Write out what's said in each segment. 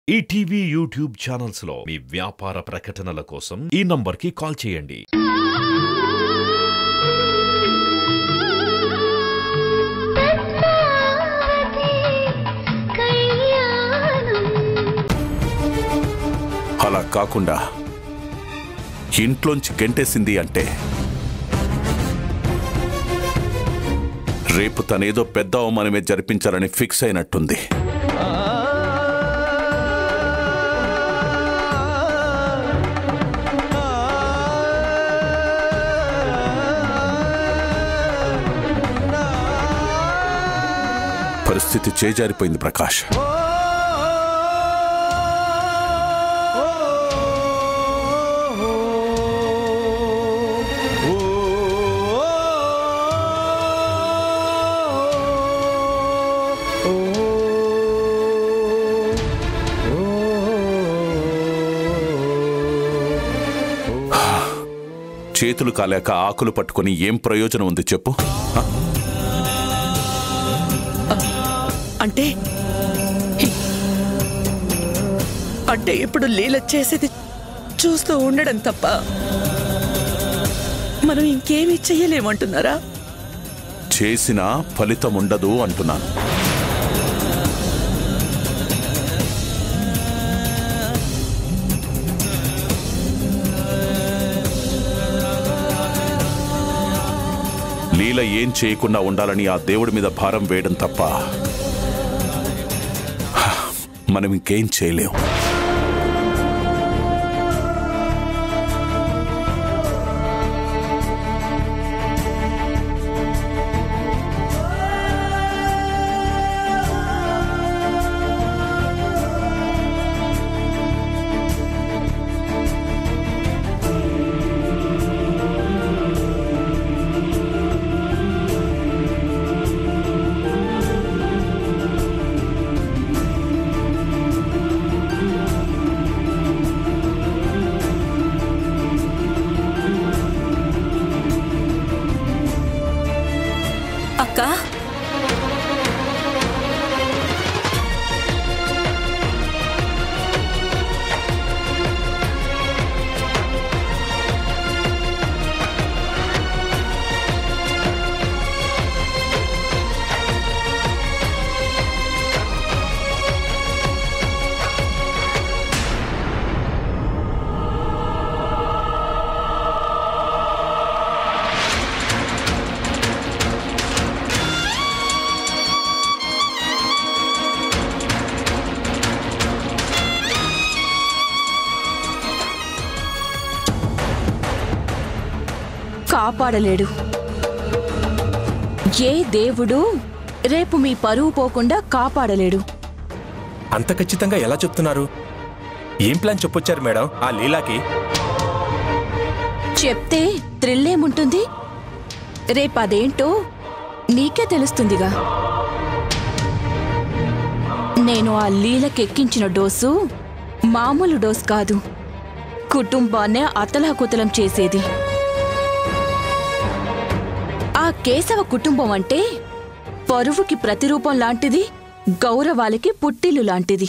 ETV YouTube channels లో మీ వ్యాపార ప్రకటనల కోసం ఈ నంబర్కి కాల్ చేయండి పద్మావతి కళ్యాణం అలా కాకుండా ఇంట్లోంచి గెంటేసింది అంటే రేపు తనేదో పెద్ద అవమానమే జరిపించాలని ఫిక్స్ అయినట్టుంది పరిస్థితి చేజారిపోయింది ప్రకాష్ చేతులు కాలేక ఆకులు పట్టుకొని ఏం ప్రయోజనం ఉంది చెప్పు అంటే అంటే ఇప్పుడు లీల చేసేది చూస్తూ ఉండడం తప్ప మనం ఇంకేమీ చెయ్యలేమంటున్నారా చేసిన ఫలితం ఉండదు అంటున్నాను లీల ఏం చేయకుండా ఉండాలని ఆ దేవుడి మీద భారం వేయడం తప్ప హ, మనం ఇంకేం చేయలేం అక్క కాపాడలేడు ఏ దేవుడు రేపు మీ పరువు పోకుండా కాపాడలేడు అంత ఖచ్చితంగా ఎలా చెప్తున్నారు ఏం ప్లాన్ చెప్పొచ్చారు మేడం ఆ లీలాకి చెప్తే థ్రిల్లేముంటుంది రేపు అదేంటో నీకే తెలుస్తుందిగా నేను ఆ లీలకెక్కించిన డోసు మామూలు డోస్ కాదు కుటుంబాన్నే అతలాకుతలం చేసేది ఆ కేశవ కుటుంబం అంటే పరువుకి ప్రతిరూపం లాంటిది గౌరవాలకి పుట్టిల్లు లాంటిది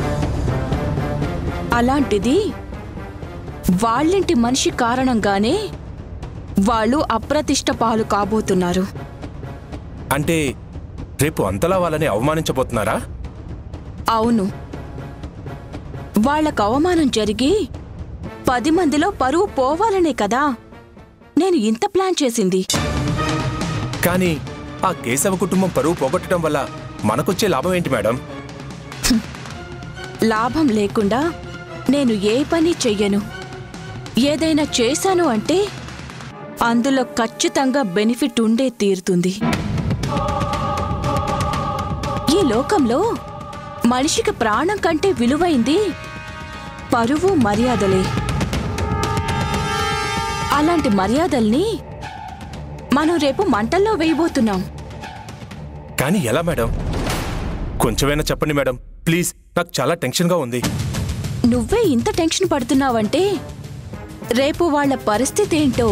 అలాంటిది వాళ్ళింటి మనిషి కారణంగానే వాళ్ళు అప్రతిష్ట పాలు కాబోతున్నారు అంటే రేపు అంతలా వాళ్ళని అవమానించబోతున్నారా అవును వాళ్ళకు అవమానం జరిగి పది మందిలో పరువు పోవాలనే కదా నేను ఇంత ప్లాన్ చేసింది కానీ ఆ కేశవ కుటుంబం పరువు పోగొట్టడం వల్ల మనకొచ్చే లాభం ఏంటి మేడం లాభం లేకుండా నేను ఏ పని చెయ్యను ఏదైనా చేశాను అంటే అందులో ఖచ్చితంగా బెనిఫిట్ ఉండే తీరుతుంది ఈ లోకంలో మనిషికి ప్రాణం కంటే విలువైంది పరువు మర్యాదలే అలాంటి మర్యాదల్ని మనం రేపు మంటల్లో వేయబోతున్నాం కానీ ఎలా మేడం కొంచెమైనా చెప్పండి మేడం ప్లీజ్ నాకు చాలా టెన్షన్గా ఉంది నువ్వే ఇంత టెన్షన్ పడుతున్నావంటే రేపు వాళ్ళ పరిస్థితి ఏంటో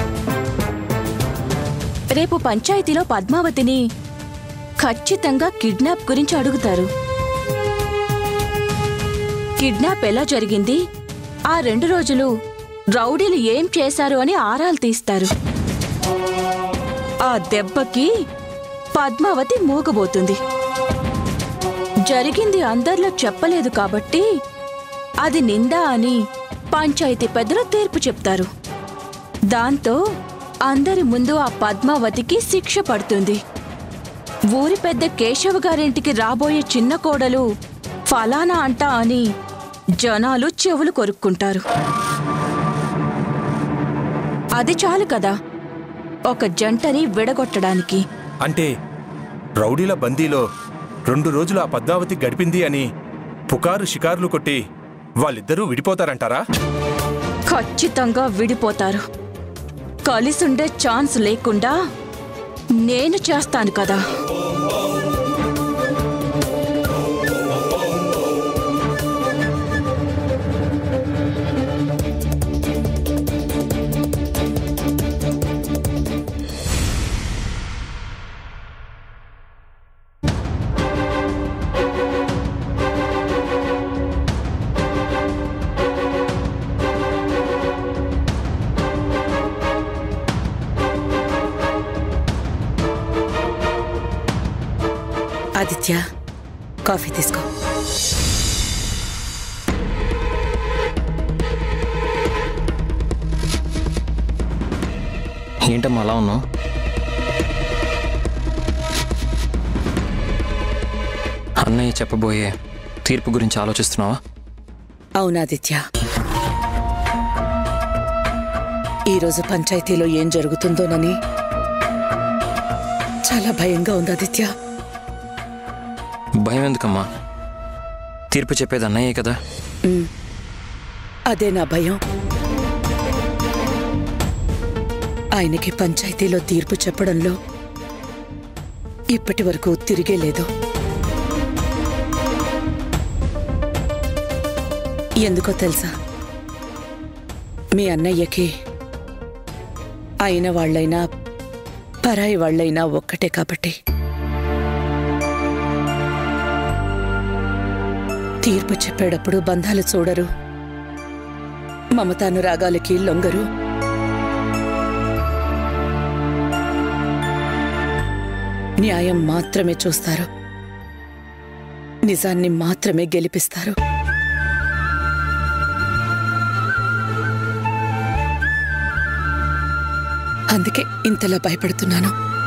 రేపు పంచాయతీలో పద్మావతిని ఖచ్చితంగా కిడ్నాప్ గురించి అడుగుతారు కిడ్నాప్ ఎలా జరిగింది ఆ రెండు రోజులు రౌడీలు ఏం చేశారు అని ఆరాలు తీస్తారు ఆ దెబ్బకి పద్మావతి మూగబోతుంది జరిగింది అందరిలో చెప్పలేదు కాబట్టి అది నిందా అని పంచాయతీ పెద్దలు తీర్పు చెప్తారు దాంతో అందరి ముందు ఆ పద్మావతికి శిక్ష పడుతుంది ఊరి పెద్ద కేశవ గారింటికి రాబోయే చిన్న కోడలు ఫలానా అంట అని జనాలు చెవులు కొరుక్కుంటారు అది చాలు కదా ఒక జంటని విడగొట్టడానికి అంటే రౌడీల బందీలో రెండు రోజులు ఆ పద్మావతి గడిపింది అని పుకారు షికార్లు కొట్టి వాళ్ళిద్దరూ విడిపోతారంటారా ఖచ్చితంగా విడిపోతారు కలిసుండే ఛాన్స్ లేకుండా నేను చేస్తాను కదా ఆదిత్య కాఫీ తీసుకో ఏంటమ్మా అలా ఉన్నావు అన్నయ్య చెప్పబోయే తీర్పు గురించి ఆలోచిస్తున్నావా అవునాదిత్య ఈరోజు పంచాయతీలో ఏం జరుగుతుందోనని చాలా భయంగా ఉంది ఆదిత్య భయం ఎందుకమ్మా తీర్పు చెప్పేది అన్నయ్యే కదా అదే నా భయం ఆయనకి పంచాయతీలో తీర్పు చెప్పడంలో ఇప్పటి వరకు తిరిగే లేదు ఎందుకో తెలుసా మీ అన్నయ్యకి అయిన వాళ్ళైనా పరాయి వాళ్ళైనా ఒక్కటే కాబట్టి తీర్పు చెప్పేటప్పుడు బంధాలు చూడరు మమతానురాగాలకి లొంగరు న్యాయం మాత్రమే చూస్తారు నిజాన్ని మాత్రమే గెలిపిస్తారు అందుకే ఇంతలా భయపడుతున్నాను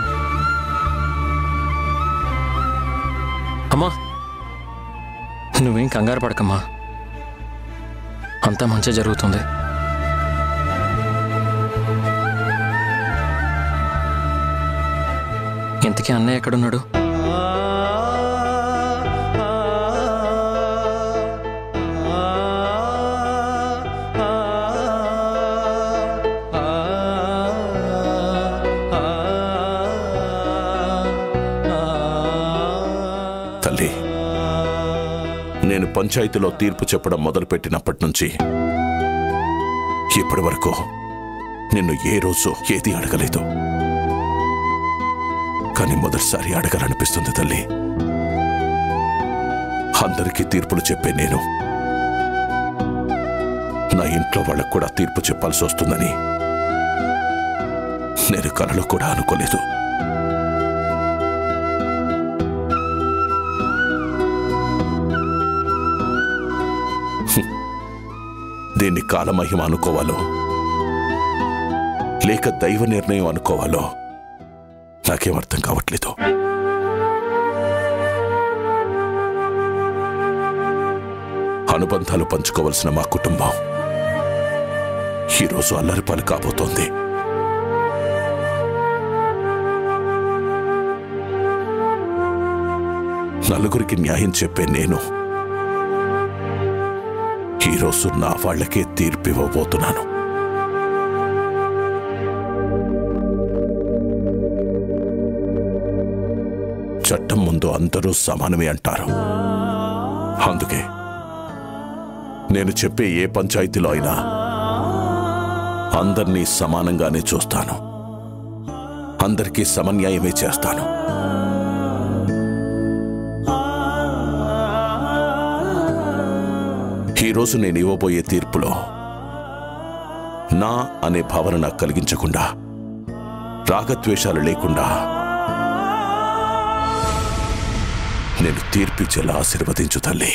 అమ్మా నువ్వేం కంగారు పడకమ్మా అంతా మంచి జరుగుతుంది ఇంతకీ అన్నయ్య ఎక్కడున్నాడు తల్లి నేను పంచాయతీలో తీర్పు చెప్పడం మొదలుపెట్టినప్పటి నుంచి ఇప్పటి వరకు నిన్ను ఏ రోజు ఏది అడగలేదు కానీ మొదటిసారి అడగాలనిపిస్తుంది తల్లి అందరికీ తీర్పులు చెప్పే నేను నా ఇంట్లో వాళ్ళకు కూడా తీర్పు చెప్పాల్సి వస్తుందని నేను కలలో కూడా అనుకోలేదు దీన్ని కాలమహిమ అనుకోవాలో లేక దైవ నిర్ణయం అనుకోవాలో నాకేం అర్థం కావట్లేదు అనుబంధాలు పంచుకోవలసిన మా కుటుంబం ఈరోజు అల్లరిపాలు కాబోతోంది నలుగురికి న్యాయం చెప్పే నేను ఈరోజు నా వాళ్ళకే తీర్పు ఇవ్వబోతున్నాను చట్టం ముందు అందరూ సమానమే అంటారు అందుకే నేను చెప్పే ఏ పంచాయతీలో అయినా అందరినీ సమానంగానే చూస్తాను అందరికీ సమన్యాయమే చేస్తాను ఈరోజు నేను ఇవ్వబోయే తీర్పులో నా అనే భావన నాకు కలిగించకుండా రాగద్వేషాలు లేకుండా నేను తీర్పిచ్చేలా ఆశీర్వదించు తల్లి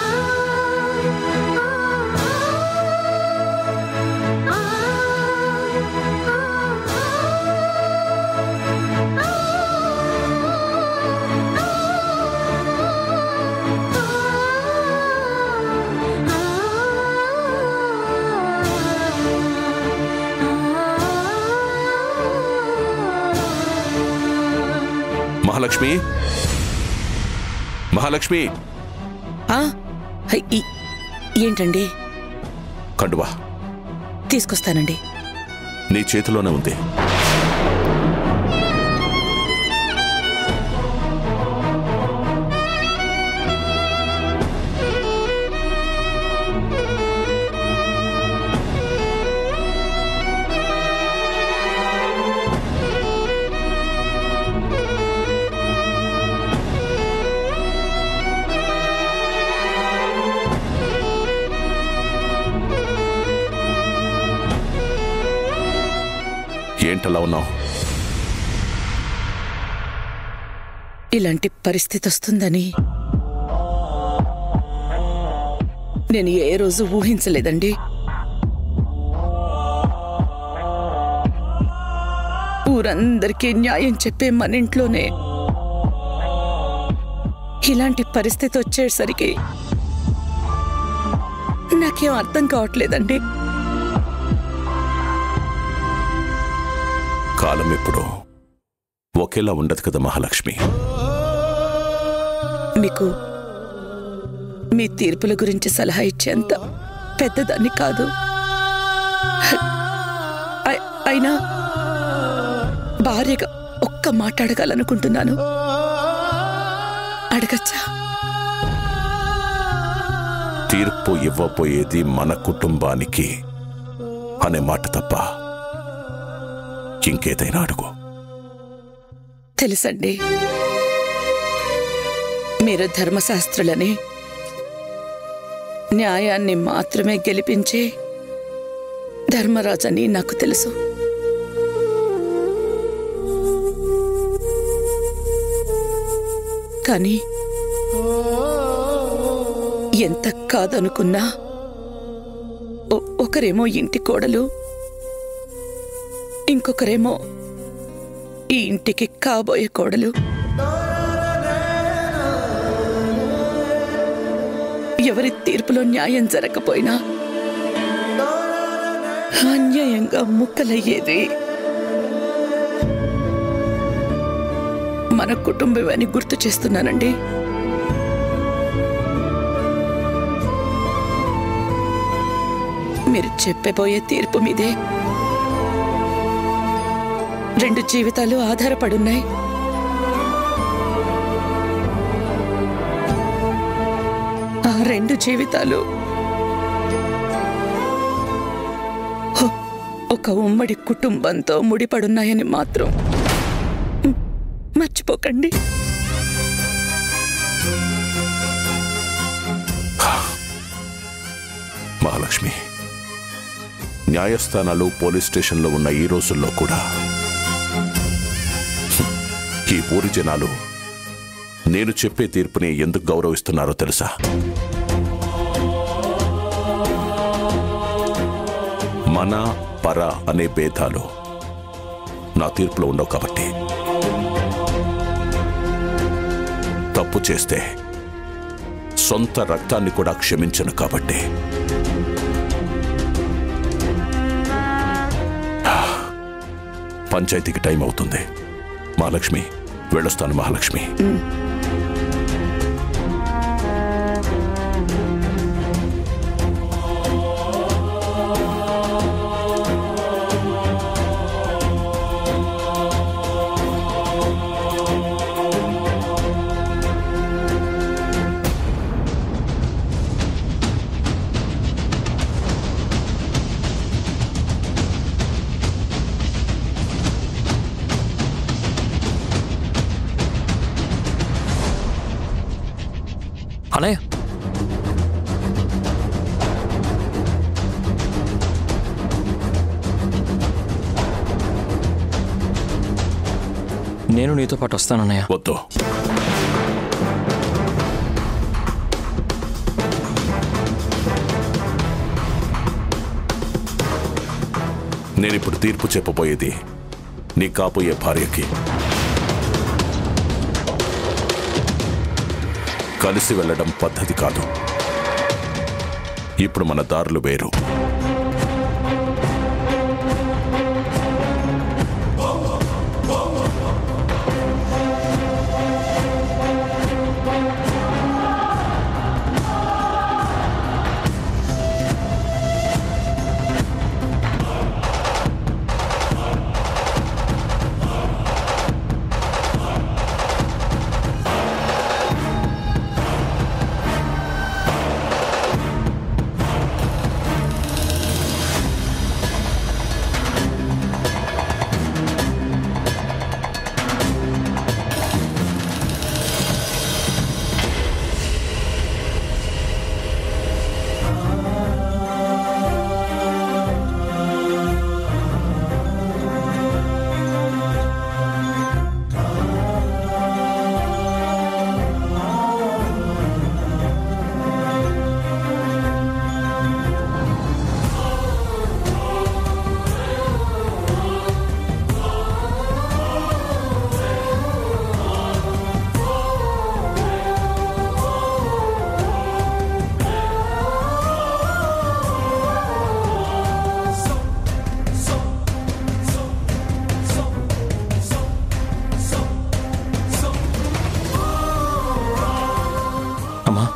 మహాలక్ష్మి మహాలక్ష్మి ఆ, హై, ఈ- ఏంటండి కండువా తీసుకొస్తానండి నీ చేతిలోనే ఉంది ఏంటలా ఉన్నావు ఇలాంటి పరిస్థితి వస్తుందని నేను ఏ రోజు ఊహించలేదండి ఊరందరికీ న్యాయం చెప్పే మన ఇంట్లోనే ఇలాంటి పరిస్థితి వచ్చేసరికి నాకేం అర్థం కావట్లేదండి కాలం ఎప్పుడూ ఒకేలా ఉండదు కదా మహాలక్ష్మి మీకు మీ తీర్పుల గురించి సలహా ఇచ్చేంత పెద్దదాన్ని కాదు అయ్- అయినా భార్యగా ఒక్క మాట అడగాలనుకుంటున్నాను అడగచ్చా తీర్పు ఇవ్వబోయేది మన కుటుంబానికి అనే మాట తప్ప ఇంకేదైనా అడుగు తెలుసండి మీరు ధర్మశాస్త్రులని న్యాయాన్ని మాత్రమే గెలిపించే ధర్మరాజని నాకు తెలుసు కానీ ఎంత కాదనుకున్నా ఒ- ఒకరేమో ఇంటి కోడలు ఇంకొకరేమో ఈ ఇంటికి కాబోయే కోడలు ఎవరి తీర్పులో న్యాయం జరగకపోయినా అన్యాయంగా ముక్కలయ్యేది మన కుటుంబమని గుర్తు చేస్తున్నానండి మీరు చెప్పబోయే తీర్పు మీదే రెండు జీవితాలు ఆధారపడున్నాయి ఆ రెండు జీవితాలు హో, ఒక ఉమ్మడి కుటుంబంతో ముడిపడున్నాయని మాత్రం మ్, మర్చిపోకండి మహాలక్ష్మి న్యాయస్థానాలు పోలీస్ స్టేషన్లో ఉన్న ఈ రోజుల్లో కూడా హ్మ్, ఈ ఊరి జనాలు నేను చెప్పే తీర్పుని ఎందుకు గౌరవిస్తున్నారో తెలుసా మన పర అనే భేదాలు నా తీర్పులో ఉండవు కాబట్టి తప్పు చేస్తే సొంత రక్తాన్ని కూడా క్షమించను కాబట్టి పంచాయతీకి టైం అవుతుంది మహాలక్ష్మి వెళ్ళొస్తాను మహాలక్ష్మి అన్నయ్య నేను నీతో పాటు వస్తానన్నయ్య వద్దు నేనిప్పుడు తీర్పు చెప్పబోయేది నీ కాబోయే భార్యకి కలిసి వెళ్ళడం పద్ధతి కాదు ఇప్పుడు మన దారులు వేరు అమ్మా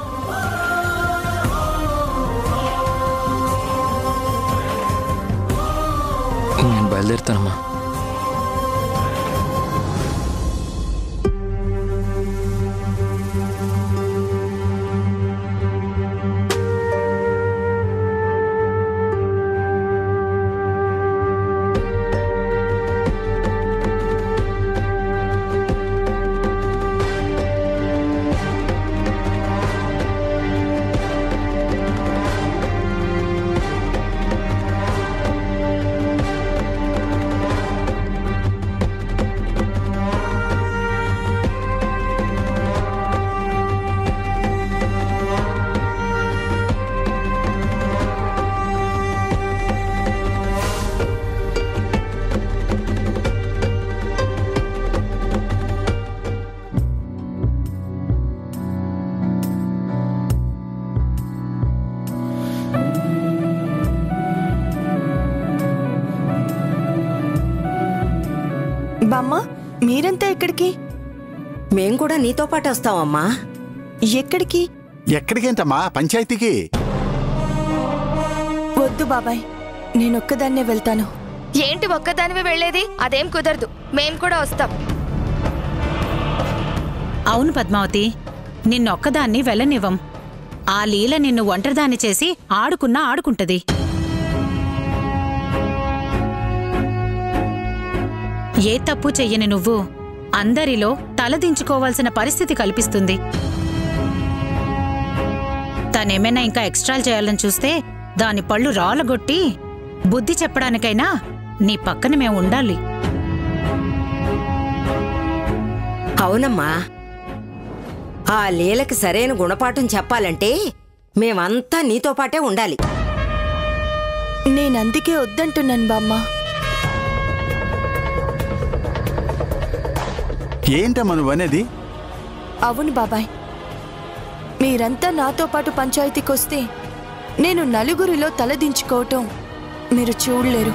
నేను బయలుదేరుతానమ్మా బామ్మ మీరంతా ఎక్కడికి మేం కూడా నీతో పాటు వస్తామమ్మా ఎక్కడికి ఎక్కడికేంటమ్మా పంచాయతీకి వద్దు బాబాయ్ నేనొక్కదాన్నే వెళ్తాను ఏంటి ఒక్కదానివే వెళ్ళేది అదేం కుదరదు మేం కూడా వస్తాం అవును పద్మావతి నిన్నొక్కదాన్ని వెళ్ళనివ్వం ఆ లీల నిన్ను ఒంటరిదాన్ని చేసి ఆడుకున్నా ఆడుకుంటది ఏ తప్పు చెయ్యని నువ్వు అందరిలో తలదించుకోవాల్సిన పరిస్థితి కల్పిస్తుంది తనేమైనా ఇంకా ఎక్స్ట్రాలు చేయాలని చూస్తే దాని పళ్ళు రాలగొట్టి బుద్ధి చెప్పడానికైనా నీ పక్కన మేము ఉండాలి అవునమ్మా ఆ లీలకి సరైన గుణపాఠం చెప్పాలంటే మేమంతా నీతో పాటే ఉండాలి నేనందుకే వద్దంటున్నాను బామ్మ ఏంటమ్మా నువ్వనేది అవును బాబాయ్ మీరంతా నాతో పాటు పంచాయతీకి వస్తే నేను నలుగురిలో తలదించుకోవటం మీరు చూడలేరు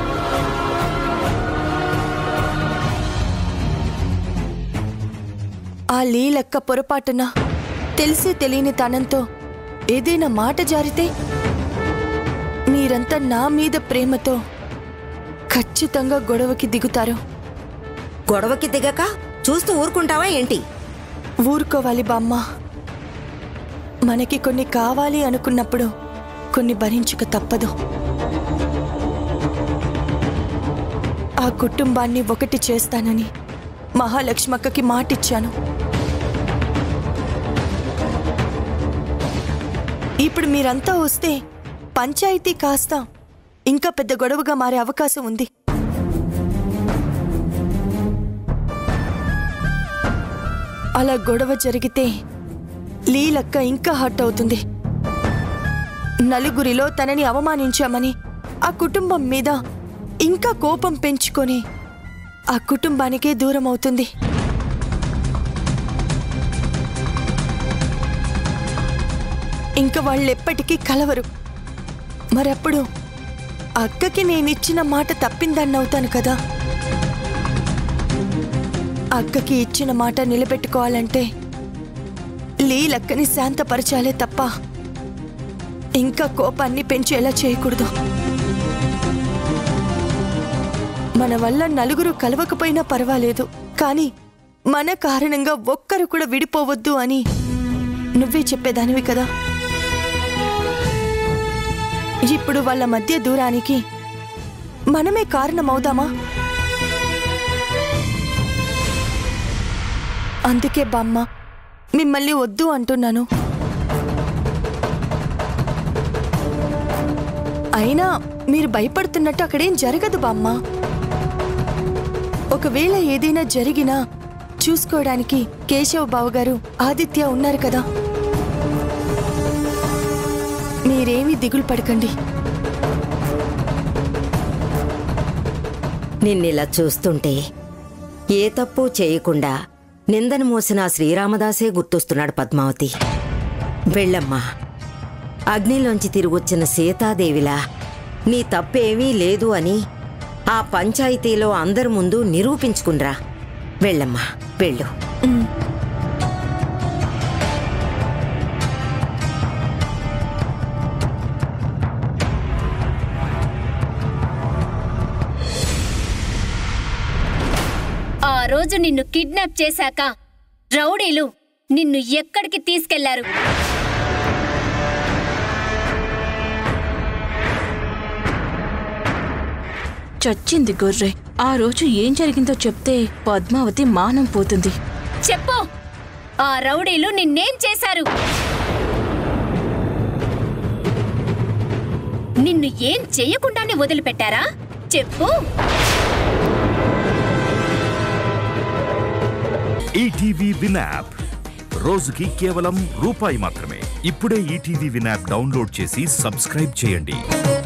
ఆ లీలక్క పొరపాటున తెలిసి తెలియని తనంతో ఏదైనా మాట జారితే మీరంతా నా మీద ప్రేమతో ఖచ్చితంగా గొడవకి దిగుతారు గొడవకి దిగక చూస్తూ ఊరుకుంటావా ఏంటి ఊరుకోవాలి బామ్మ మనకి కొన్ని కావాలి అనుకున్నప్పుడు కొన్ని భరించక తప్పదు ఆ కుటుంబాన్ని ఒకటి చేస్తానని మహాలక్ష్మక్కకి మాటిచ్చాను ఇప్పుడు మీరంతా వస్తే పంచాయతీ కాస్త ఇంకా పెద్ద గొడవగా మారే అవకాశం ఉంది అలా గొడవ జరిగితే లీలక్క ఇంకా హర్ట్ అవుతుంది నలుగురిలో తనని అవమానించామని ఆ కుటుంబం మీద ఇంకా కోపం పెంచుకొని ఆ కుటుంబానికే దూరం అవుతుంది ఇంకా వాళ్ళెప్పటికీ కలవరు మరప్పుడు అక్కకి నేనిచ్చిన మాట తప్పిందన్నవుతాను కదా అక్కకి ఇచ్చిన మాట నిలబెట్టుకోవాలంటే లీలక్కని శాంతపరచాలే తప్ప ఇంకా కోపాన్ని పెంచేలా చేయకూడదు మన వల్ల నలుగురు కలవకపోయినా పర్వాలేదు కానీ మన కారణంగా ఒక్కరు కూడా విడిపోవద్దు అని నువ్వే చెప్పేదానివి కదా ఇప్పుడు వాళ్ళ మధ్య దూరానికి మనమే కారణమవుదామా అందుకే బామ్మ మిమ్మల్ని వద్దు అంటున్నాను అయినా మీరు భయపడుతున్నట్టు అక్కడేం జరగదు బామ్మ ఒకవేళ ఏదైనా జరిగినా చూసుకోవడానికి కేశవ్ బావ గారు ఆదిత్య ఉన్నారు కదా మీరేమీ దిగులు పడకండి నిన్నిలా చూస్తుంటే ఏ తప్పు చేయకుండా నిందను మోసిన ఆ శ్రీరామదాసే గుర్తొస్తున్నాడు పద్మావతి వెళ్ళమ్మా అగ్నిలోంచి తిరిగొచ్చిన సీతాదేవిలా నీ తప్పేమీ లేదు అని ఆ పంచాయతీలో అందరి ముందు నిరూపించుకున్రా వెళ్ళమ్మా వెళ్ళు ఆ రోజు నిన్ను కిడ్నాప్ చేశాక రౌడీలు నిన్ను ఎక్కడికి తీసుకెళ్లారు చచ్చింది గొర్రె ఆ రోజు ఏం జరిగిందో చెప్తే పద్మావతి మానం పోతుంది చెప్పు ఆ రౌడీలు నిన్నేం చేశారు నిన్ను ఏం చెయ్యకుండానే వదిలిపెట్టారా చెప్పు ఈటీవీ విన్ యాప్ రోజుకి కేవలం రూపాయి మాత్రమే ఇప్పుడే ఈటీవీ విన్ యాప్ డౌన్లోడ్ చేసి సబ్స్క్రైబ్ చేయండి